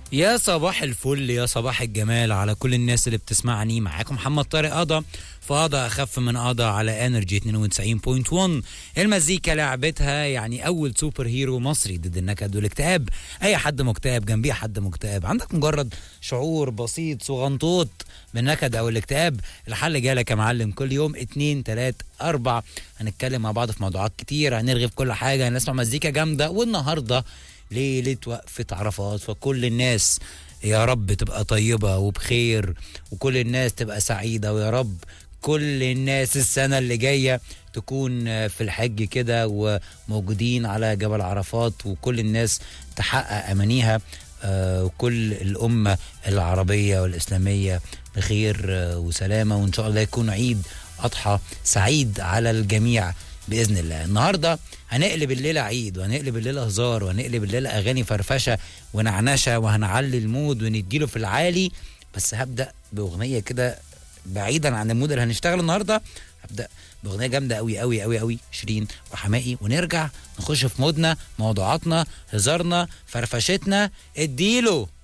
يا صباح الفل يا صباح الجمال على كل الناس اللي بتسمعني معاكم محمد طارق قضا فقضى اخف من قضا على انرجي 92.1 المزيكا لعبتها يعني اول سوبر هيرو مصري ضد النكد والاكتئاب اي حد مكتئب جنبيه حد مكتئب عندك مجرد شعور بسيط صغنطوط بالنكد او الاكتئاب الحل جالك يا معلم كل يوم اتنين تلات اربع هنتكلم مع بعض في موضوعات كتير هنرغي في كل حاجه هنسمع مزيكا جامده والنهارده ليلة وقفة عرفات فكل الناس يا رب تبقى طيبة وبخير وكل الناس تبقى سعيدة ويا رب كل الناس السنة اللي جاية تكون في الحج كده وموجودين على جبل عرفات وكل الناس تحقق أمانيها آه، وكل الأمة العربية والإسلامية بخير آه، وسلامة وإن شاء الله يكون عيد أضحى سعيد على الجميع باذن الله النهارده هنقلب الليله عيد وهنقلب الليله هزار وهنقلب الليله اغاني فرفشه ونعنشه وهنعلي المود ونديله في العالي بس هبدا باغنيه كده بعيدا عن المود اللي هنشتغل النهارده هبدا باغنيه جامده قوي قوي قوي قوي شيرين وحمائي ونرجع نخش في مودنا موضوعاتنا هزارنا فرفشتنا اديله